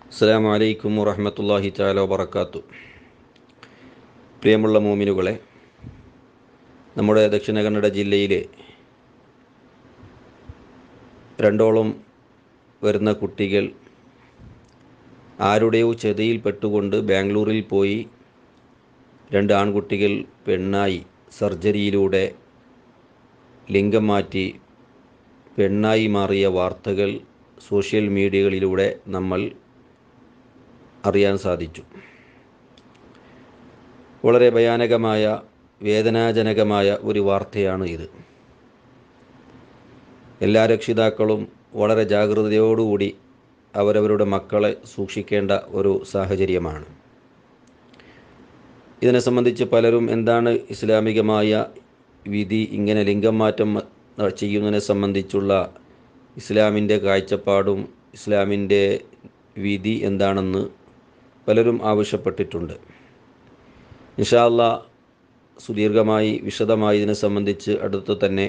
അസ്സാം വലൈക്കും വറഹമത്തല്ലാഹി താല വബർക്കാത്തു പ്രിയമുള്ള മോമിനുകളെ നമ്മുടെ ദക്ഷിണ കന്നഡ ജില്ലയിലെ രണ്ടോളം വരുന്ന കുട്ടികൾ ആരുടെയോ ചെതയിൽ പെട്ടുകൊണ്ട് ബാംഗ്ലൂരിൽ പോയി രണ്ട് ആൺകുട്ടികൾ പെണ്ണായി സർജറിയിലൂടെ ലിംഗം മാറ്റി പെണ്ണായി മാറിയ വാർത്തകൾ സോഷ്യൽ മീഡിയകളിലൂടെ നമ്മൾ അറിയാൻ സാധിച്ചു വളരെ ഭയാനകമായ വേദനാജനകമായ ഒരു വാർത്തയാണ് ഇത് എല്ലാ രക്ഷിതാക്കളും വളരെ ജാഗ്രതയോടുകൂടി അവരവരുടെ മക്കളെ സൂക്ഷിക്കേണ്ട ഒരു സാഹചര്യമാണ് ഇതിനെ സംബന്ധിച്ച് പലരും എന്താണ് ഇസ്ലാമികമായ വിധി ഇങ്ങനെ ലിംഗം മാറ്റം ചെയ്യുന്നതിനെ സംബന്ധിച്ചുള്ള ഇസ്ലാമിൻ്റെ കാഴ്ചപ്പാടും ഇസ്ലാമിൻ്റെ വിധി എന്താണെന്ന് പലരും ആവശ്യപ്പെട്ടിട്ടുണ്ട് ഇൻഷാല്ല സുദീർഘമായി വിശദമായി ഇതിനെ സംബന്ധിച്ച് അടുത്ത് തന്നെ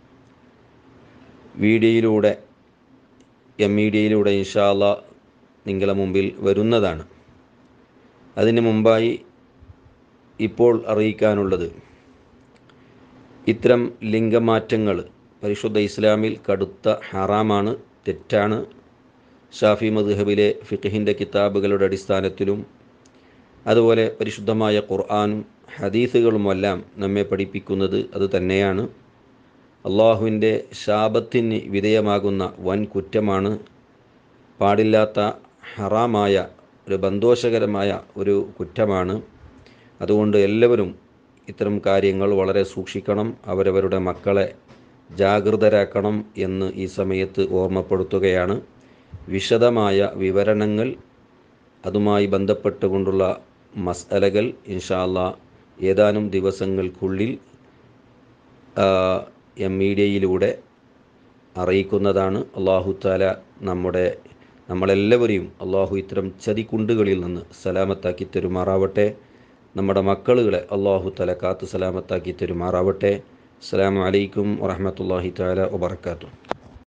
വീഡിയോയിലൂടെ എം മീഡിയയിലൂടെ ഇൻഷാല്ല നിങ്ങളെ മുമ്പിൽ വരുന്നതാണ് അതിന് മുമ്പായി ഇപ്പോൾ അറിയിക്കാനുള്ളത് ഇത്തരം ലിംഗമാറ്റങ്ങൾ പരിശുദ്ധ ഇസ്ലാമിൽ കടുത്ത ഹറാമാണ് തെറ്റാണ് ഷാഫി മദ്ഹബിലെ ഫിഖഹിൻ്റെ കിതാബുകളുടെ അടിസ്ഥാനത്തിലും അതുപോലെ പരിശുദ്ധമായ ഖുർആാനും ഹദീസുകളുമെല്ലാം നമ്മെ പഠിപ്പിക്കുന്നത് അത് തന്നെയാണ് അള്ളാഹുവിൻ്റെ ശാപത്തിന് വിധേയമാകുന്ന വൻ കുറ്റമാണ് പാടില്ലാത്ത ഹറാമായ ഒരു ബന്ധോഷകരമായ ഒരു കുറ്റമാണ് അതുകൊണ്ട് എല്ലാവരും ഇത്തരം കാര്യങ്ങൾ വളരെ സൂക്ഷിക്കണം അവരവരുടെ മക്കളെ ജാഗൃതരാക്കണം എന്ന് ഈ സമയത്ത് ഓർമ്മപ്പെടുത്തുകയാണ് വിശദമായ വിവരണങ്ങൾ അതുമായി ബന്ധപ്പെട്ടുകൊണ്ടുള്ള മസലകൾ ഇൻഷാല്ല ഏതാനും ദിവസങ്ങൾക്കുള്ളിൽ എം മീഡിയയിലൂടെ അറിയിക്കുന്നതാണ് അള്ളാഹു താല നമ്മുടെ നമ്മളെല്ലാവരെയും അള്ളാഹു ഇത്തരം ചതിക്കുണ്ടുകളിൽ നിന്ന് സലാമത്താക്കി തരുമാറാവട്ടെ നമ്മുടെ മക്കളുകളെ അള്ളാഹു തല കാത്ത് സലാമത്താക്കി തരുമാറാവട്ടെ അസ്സാം വലൈക്കും വറഹമത്തല്ലാഹി താല വബർക്കാത്തു